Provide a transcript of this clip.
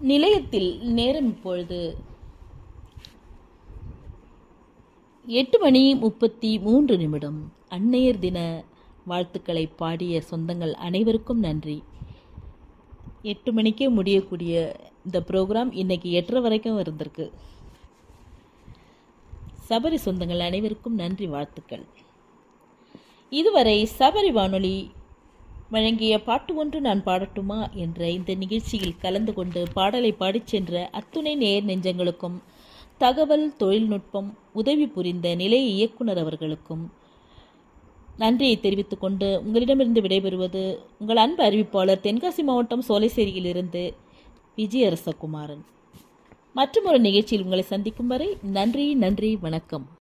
நிலையத்தில் நேரம் இப்பொழுது எட்டு மணி முப்பத்தி மூன்று நிமிடம் அன்னையர் தின வாழ்த்துக்களை பாடிய சொந்தங்கள் அனைவருக்கும் நன்றி எட்டு மணிக்கே முடியக்கூடிய இந்த ப்ரோக்ராம் இன்னைக்கு எட்டரை வரைக்கும் இருந்திருக்கு சபரி சொந்தங்கள் அனைவருக்கும் நன்றி வாழ்த்துக்கள் இதுவரை சபரி வானொலி வழங்கிய பாட்டு ஒன்று நான் பாடட்டுமா என்ற இந்த நிகழ்ச்சியில் கலந்து கொண்டு பாடலை பாடிச் சென்ற அத்துணை நேர் நெஞ்சங்களுக்கும் தகவல் தொழில்நுட்பம் உதவி புரிந்த நிலைய இயக்குனர் அவர்களுக்கும் நன்றியை தெரிவித்துக் கொண்டு உங்களிடமிருந்து விடைபெறுவது உங்கள் அன்பு அறிவிப்பாளர் தென்காசி மாவட்டம் சோலைசேரியிலிருந்து விஜயரசகுமாரன் மற்றும் ஒரு நிகழ்ச்சியில் உங்களை சந்திக்கும் வரை நன்றி நன்றி வணக்கம்